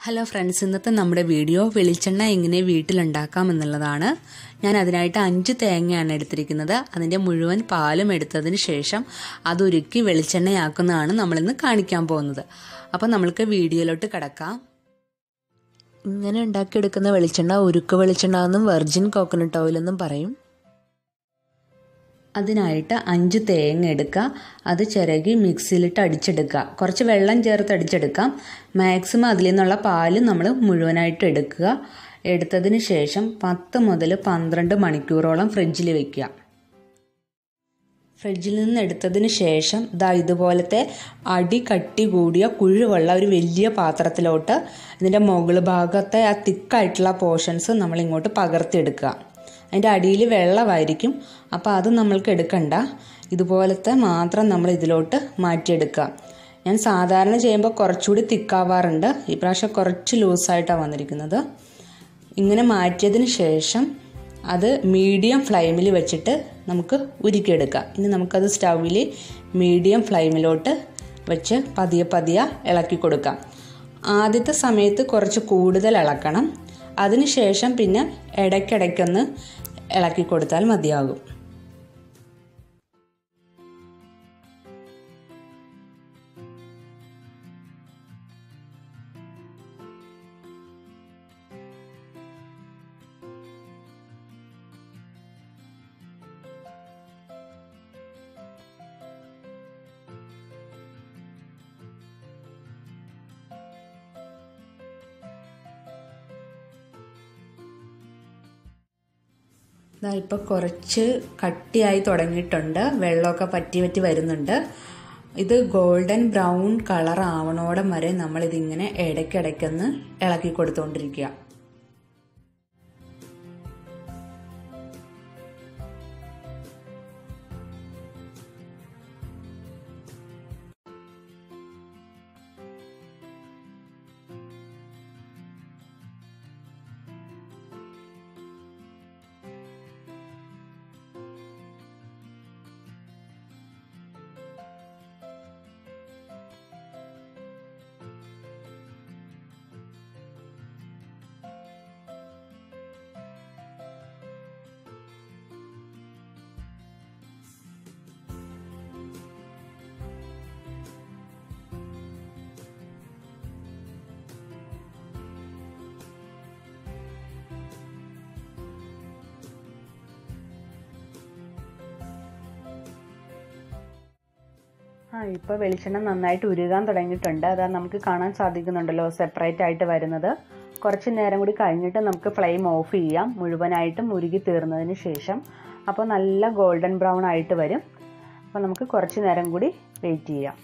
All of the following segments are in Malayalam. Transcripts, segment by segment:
ഹലോ ഫ്രണ്ട്സ് ഇന്നത്തെ നമ്മുടെ വീഡിയോ വെളിച്ചെണ്ണ എങ്ങനെ വീട്ടിലുണ്ടാക്കാം എന്നുള്ളതാണ് ഞാൻ അതിനായിട്ട് അഞ്ച് തേങ്ങയാണ് എടുത്തിരിക്കുന്നത് അതിൻ്റെ മുഴുവൻ പാലും എടുത്തതിന് ശേഷം അതൊരുക്കി വെളിച്ചെണ്ണയാക്കുന്നതാണ് നമ്മളിന്ന് കാണിക്കാൻ പോകുന്നത് അപ്പോൾ നമ്മൾക്ക് വീഡിയോയിലോട്ട് കിടക്കാം ഇങ്ങനെ ഉണ്ടാക്കിയെടുക്കുന്ന വെളിച്ചെണ്ണ ഉരുക്ക് വെളിച്ചെണ്ണ എന്നും വെർജിൻ കോക്കനട്ട് ഓയിൽ എന്നും പറയും അതിനായിട്ട് അഞ്ച് തേങ്ങ എടുക്കുക അത് ചിരകി മിക്സിയിലിട്ട് അടിച്ചെടുക്കുക കുറച്ച് വെള്ളം ചേർത്ത് അടിച്ചെടുക്കാം മാക്സിമം അതിൽ നിന്നുള്ള പാല് നമ്മൾ മുഴുവനായിട്ട് എടുക്കുക എടുത്തതിന് ശേഷം പത്ത് മുതൽ പന്ത്രണ്ട് മണിക്കൂറോളം ഫ്രിഡ്ജിൽ വെക്കുക ഫ്രിഡ്ജിൽ നിന്ന് എടുത്തതിന് ശേഷം ദാ ഇതുപോലത്തെ അടി കട്ടി കൂടിയ കുഴിവുള്ള ഒരു വലിയ പാത്രത്തിലോട്ട് ഇതിൻ്റെ മുകൾ ഭാഗത്തെ ആ തിക്കായിട്ടുള്ള പോർഷൻസ് നമ്മൾ ഇങ്ങോട്ട് പകർത്തിയെടുക്കുക അതിൻ്റെ അടിയിൽ വെള്ളമായിരിക്കും അപ്പോൾ അത് നമ്മൾക്ക് എടുക്കണ്ട ഇതുപോലത്തെ മാത്രം നമ്മൾ ഇതിലോട്ട് മാറ്റിയെടുക്കുക ഞാൻ സാധാരണ ചെയ്യുമ്പോൾ കുറച്ചുകൂടി തിക്കാവാറുണ്ട് ഈ പ്രാവശ്യം കുറച്ച് ലൂസായിട്ടാണ് വന്നിരിക്കുന്നത് ഇങ്ങനെ മാറ്റിയതിന് ശേഷം അത് മീഡിയം ഫ്ലെയിമിൽ വെച്ചിട്ട് നമുക്ക് ഉരുക്കിയെടുക്കാം ഇനി നമുക്കത് സ്റ്റൗവിൽ മീഡിയം ഫ്ലെയിമിലോട്ട് വെച്ച് പതിയെ പതിയെ ഇളക്കി കൊടുക്കാം ആദ്യത്തെ സമയത്ത് കുറച്ച് കൂടുതൽ ഇളക്കണം അതിനുശേഷം പിന്നെ ഇടയ്ക്കിടയ്ക്കൊന്ന് ഇളക്കി കൊടുത്താൽ മതിയാകും ഇതാ ഇപ്പോൾ കുറച്ച് കട്ടിയായി തുടങ്ങിയിട്ടുണ്ട് വെള്ളമൊക്കെ പറ്റി പറ്റി വരുന്നുണ്ട് ഇത് ഗോൾഡൻ ബ്രൗൺ കളർ ആവണോടം വരെ നമ്മളിതിങ്ങനെ ഇടയ്ക്കിടയ്ക്കൊന്ന് ഇളക്കി കൊടുത്തുകൊണ്ടിരിക്കുക ആ ഇപ്പോൾ വെളിച്ചെണ്ണ നന്നായിട്ട് ഉരുകാൻ തുടങ്ങിയിട്ടുണ്ട് അതാ നമുക്ക് കാണാൻ സാധിക്കുന്നുണ്ടല്ലോ സെപ്പറേറ്റ് ആയിട്ട് വരുന്നത് കുറച്ച് നേരം കൂടി കഴിഞ്ഞിട്ട് നമുക്ക് ഫ്ലെയിം ഓഫ് ചെയ്യാം മുഴുവനായിട്ടും ഉരുകി തീർന്നതിന് ശേഷം അപ്പോൾ നല്ല ഗോൾഡൻ ബ്രൗൺ ആയിട്ട് വരും അപ്പോൾ നമുക്ക് കുറച്ച് നേരം കൂടി വെയിറ്റ് ചെയ്യാം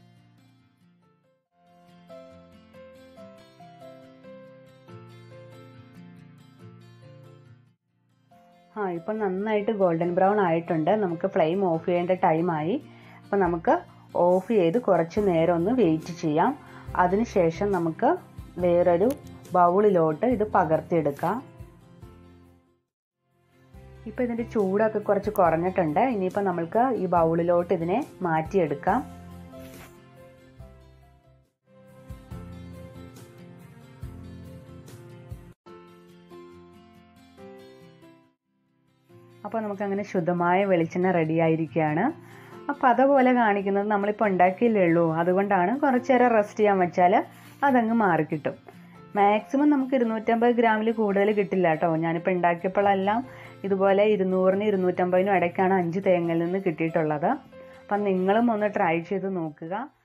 ആ ഇപ്പം നന്നായിട്ട് ഗോൾഡൻ ബ്രൗൺ ആയിട്ടുണ്ട് നമുക്ക് ഫ്ലെയിം ഓഫ് ചെയ്യേണ്ട ടൈമായി അപ്പോൾ നമുക്ക് ഓഫ് ചെയ്ത് കുറച്ച് നേരം ഒന്ന് വെയിറ്റ് ചെയ്യാം അതിനുശേഷം നമുക്ക് വേറൊരു ബൗളിലോട്ട് ഇത് പകർത്തിയെടുക്കാം ഇപ്പോൾ ഇതിൻ്റെ ചൂടൊക്കെ കുറച്ച് കുറഞ്ഞിട്ടുണ്ട് ഇനിയിപ്പോൾ നമ്മൾക്ക് ഈ ബൗളിലോട്ട് ഇതിനെ മാറ്റിയെടുക്കാം അപ്പോൾ നമുക്കങ്ങനെ ശുദ്ധമായ വെളിച്ചെണ്ണ റെഡി ആയിരിക്കുകയാണ് അപ്പോൾ അതുപോലെ കാണിക്കുന്നത് നമ്മളിപ്പോൾ ഉണ്ടാക്കിയില്ലേ ഉള്ളൂ അതുകൊണ്ടാണ് കുറച്ച് നേരം റെസ്റ്റ് ചെയ്യാൻ വെച്ചാൽ അതങ്ങ് മാറിക്കിട്ടും മാക്സിമം നമുക്ക് ഇരുന്നൂറ്റമ്പത് ഗ്രാമിൽ കൂടുതൽ കിട്ടില്ല കേട്ടോ ഞാനിപ്പോൾ ഉണ്ടാക്കിയപ്പോഴെല്ലാം ഇതുപോലെ ഇരുന്നൂറിന് ഇരുന്നൂറ്റമ്പതിനും ഇടയ്ക്കാണ് അഞ്ച് തേങ്ങയിൽ നിന്ന് കിട്ടിയിട്ടുള്ളത് അപ്പം നിങ്ങളും ഒന്ന് ട്രൈ ചെയ്ത് നോക്കുക